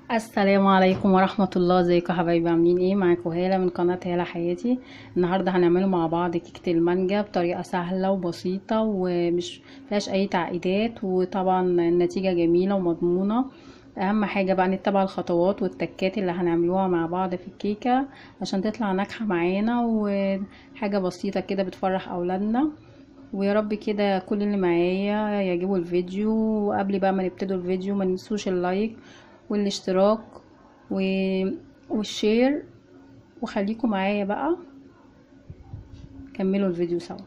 السلام عليكم ورحمة الله ازيكم يا حبايبي عاملين ايه معاكم هالة من قناة هالة حياتي النهاردة هنعمله مع بعض كيكة المانجا بطريقة سهلة وبسيطة ومش فيهاش اي تعقيدات وطبعا النتيجة جميلة ومضمونة اهم حاجة بقى نتبع الخطوات والتكات اللي هنعملوها مع بعض في الكيكة عشان تطلع ناجحة معانا وحاجة بسيطة كده بتفرح اولادنا ويا رب كده كل اللي معايا يعجبوا الفيديو وقبل بقى ما نبتدوا الفيديو ما ننسوش اللايك والاشتراك و... والشير وخليكم معايا بقى كملوا الفيديو سوا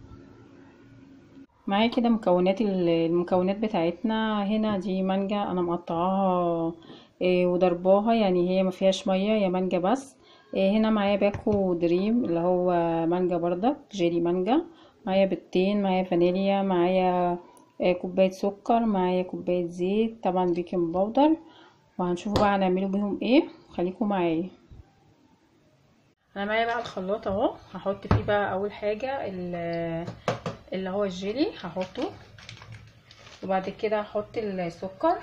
معايا كده مكونات المكونات بتاعتنا هنا دي مانجا انا مقطعاها وضرباها يعني هي ما فيهاش ميه هي مانجا بس هنا معايا باكو دريم اللي هو مانجا بردك جيلي مانجا معايا بيضتين معايا فانيليا معايا كوبايه سكر معايا كوبايه زيت طبعا بيكنج باودر وهنشوفوا بقى هنعمله بيهم ايه خليكم معايا انا معايا بقى الخلاط اهو هحط فيه بقى اول حاجه اللي هو الجيلي هحطه وبعد كده هحط السكر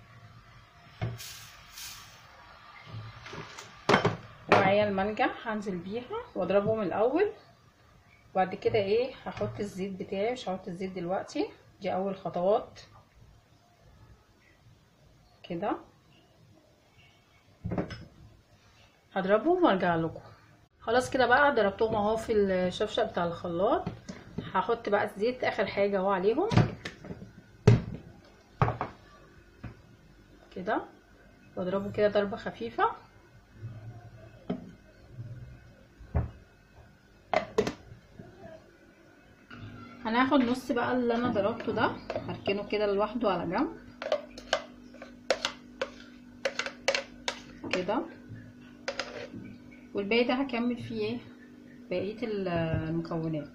ومعايا المانجا هنزل بيها واضربهم الاول وبعد كده ايه هحط الزيت بتاعي مش هحط الزيت دلوقتي دي اول خطوات كده هضربهم وارجع لكم خلاص كده بقى ضربتهم اهو في الشفشه بتاع الخلاط هحط بقى الزيت اخر حاجه اهو عليهم كده واضربه كده ضربه خفيفه هناخد نص بقى اللي انا ضربته ده هركنه كده لوحده على جنب كده والباقي ده هكمل فيه ايه بقيه المكونات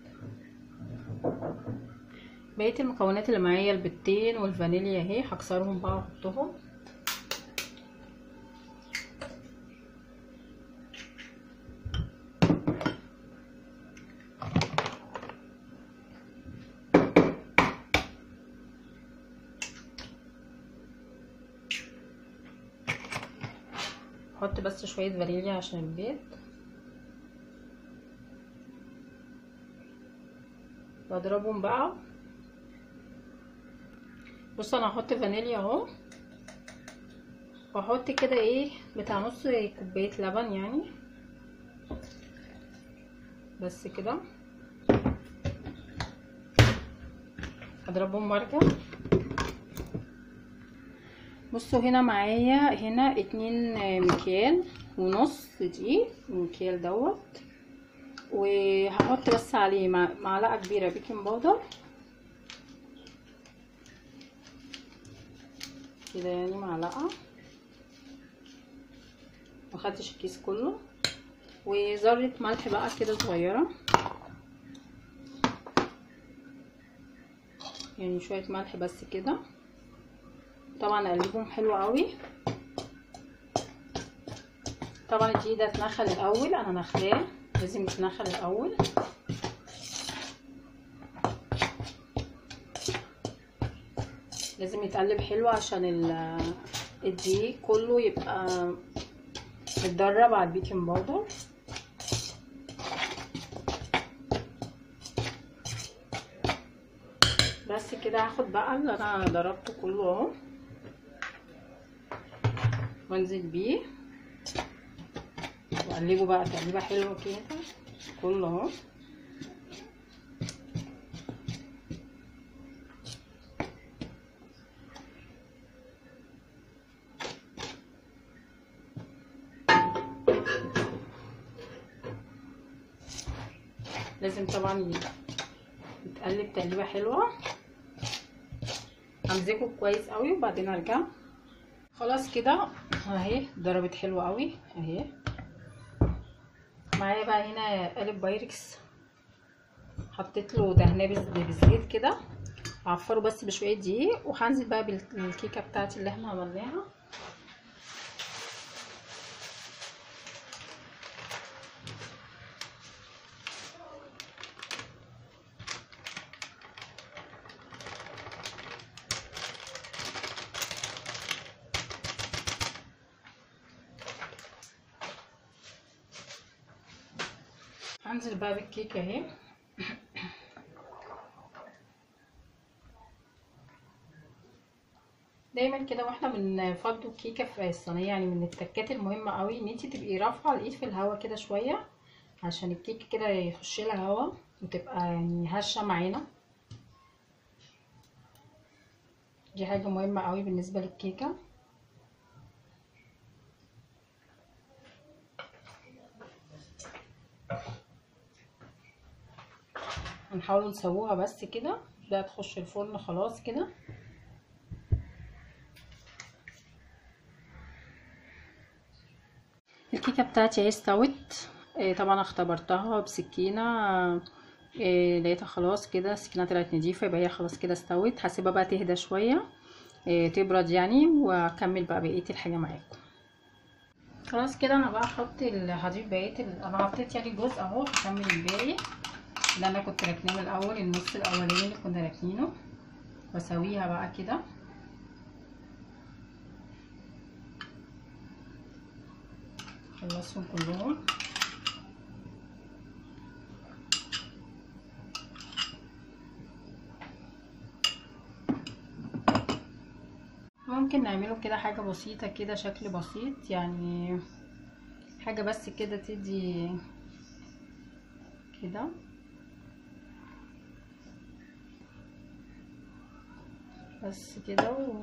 بقيه المكونات اللي معايا البيضتين والفانيليا اهي هكسرهم بقى واحطهم احط بس شويه فانيليا عشان البيض واضربهم بقى بصوا انا هحط فانيليا اهو واحط كده ايه بتاع نص كوبايه لبن يعني بس كده اضربهم وارجع بصوا هنا معايا هنا اتنين مكيال ونص دقيق المكيال دوت وهحط بس عليه معلقه كبيره بيكنج باودر كده يعني معلقه مخدتش الكيس كله وذره ملح بقى كده صغيره يعني شويه ملح بس كده طبعا اقلبهم حلو قوي طبعا الدقيق ده اتنخل الاول انا نخلاه لازم يتنخل الاول لازم يتقلب حلو عشان الدقيق كله يبقى متدرب على البيكنج باودر بس كده هاخد بقى اللي انا ضربته كله اهو وانزل بيه واقلبه بقى تقليبه حلوه كده كله اهو لازم طبعا يتقلب تقليبه حلوه همزجه كويس قوي وبعدين ارجع خلاص كده اهي ضربت حلوه قوي اهي معايا بقى هنا قالب بايركس حطيت له دهناه بالزيت كده هعفره بس بشويه دقيق وهنزل بقى بالكيكه بتاعتي اللي احنا عملناها انزل بقى بالكيكه اهي دايما كده واحنا بنفضوا الكيكه في الصينيه يعني من التكات المهمه قوي ان انت تبقي رافعه الايد في الهواء كده شويه عشان الكيكه كده يخش لها هواء وتبقى يعني هشه معانا دي حاجه مهمه قوي بالنسبه للكيكه هنحاول نسووها بس كده بقى تخش الفرن خلاص كده الكيكه بتاعتي اهي استوت إيه طبعا اختبرتها بسكينه إيه لقيتها خلاص كده السكينه طلعت نضيفه يبقى هي خلاص كده استوت هسيبها بقى تهدى شويه إيه تبرد يعني واكمل بقى بقيه الحاجه معاكم خلاص كده انا بقى هحط هضيف بقيه انا حطيت يعني جزء اهو هكمل الباقي اللي انا كنت راكناه من الاول النص الاولاني اللي كنا راكنينه واسويها بقى كده خلصهم كلهم ممكن نعمله كده حاجة بسيطة كده شكل بسيط يعني حاجة بس كده تدي كده بس كده و...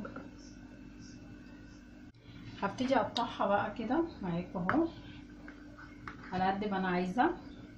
هبتدي اقطعها بقى كده معاكم اهو على قد ما انا عايزه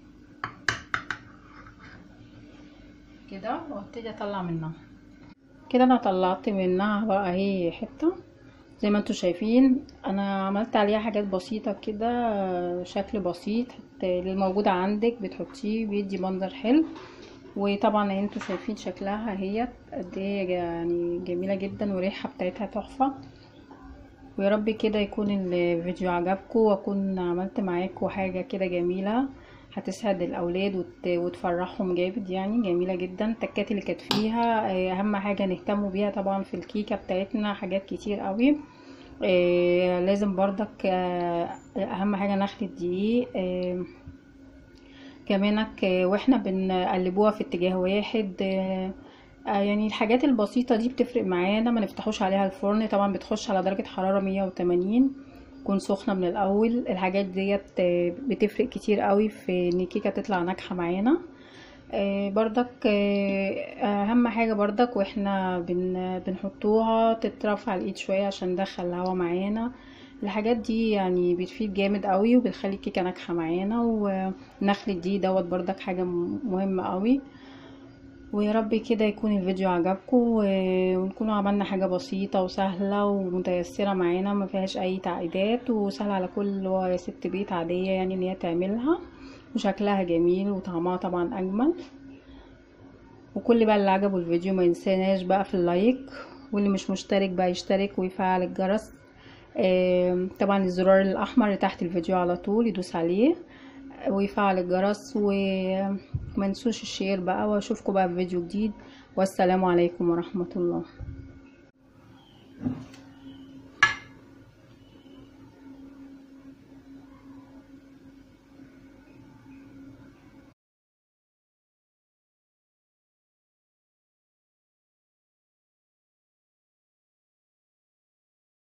كده وابتدي اطلع منها كده انا طلعت منها بقى اهي حته زي ما انتوا شايفين انا عملت عليها حاجات بسيطه كده شكل بسيط اللي موجود عندك بتحطيه بيدي منظر حلو وطبعا انتوا شايفين شكلها هي قد ايه يعني جميله جدا والريحه بتاعتها تحفه ويا رب كده يكون الفيديو عجبكم واكون عملت معاكم حاجه كده جميله هتسعد الاولاد وت... وتفرحهم جامد يعني جميله جدا التكات اللي كانت فيها اهم حاجه نهتموا بيها طبعا في الكيكه بتاعتنا حاجات كتير قوي آه لازم بردك آه اهم حاجه نخلي الدقيق آه كمانك واحنا بنقلبوها في اتجاه واحد يعني الحاجات البسيطة دي بتفرق معانا ما نفتحوش عليها الفرن طبعا بتخش على درجة حرارة مية وتمانين تكون سخنة من الأول الحاجات ديت بتفرق كتير قوي في ان الكيكة تطلع ناجحة معانا بردك اهم حاجة بردك واحنا بن بنحطوها تترفع الايد شوية عشان ندخل الهوا معانا الحاجات دي يعني بتفيد جامد قوي وبتخلي الكيكه ناجحه معانا ونخل الدقيق دوت بردك حاجه مهمه قوي ويا رب كده يكون الفيديو عجبكم ونكون عملنا حاجه بسيطه وسهله ومتيسره معانا ما فيهاش اي تعقيدات وسهله على كل ست بيت عاديه يعني ان هي تعملها وشكلها جميل وطعمها طبعا اجمل وكل بقى اللي عجبه الفيديو ما ينساناش بقى في اللايك واللي مش مشترك بقى يشترك ويفعل الجرس طبعا الزرار الاحمر اللي تحت الفيديو على طول يدوس عليه ويفعل الجرس وما نسوش الشير بقى واشوفكم بقى في فيديو جديد والسلام عليكم ورحمه الله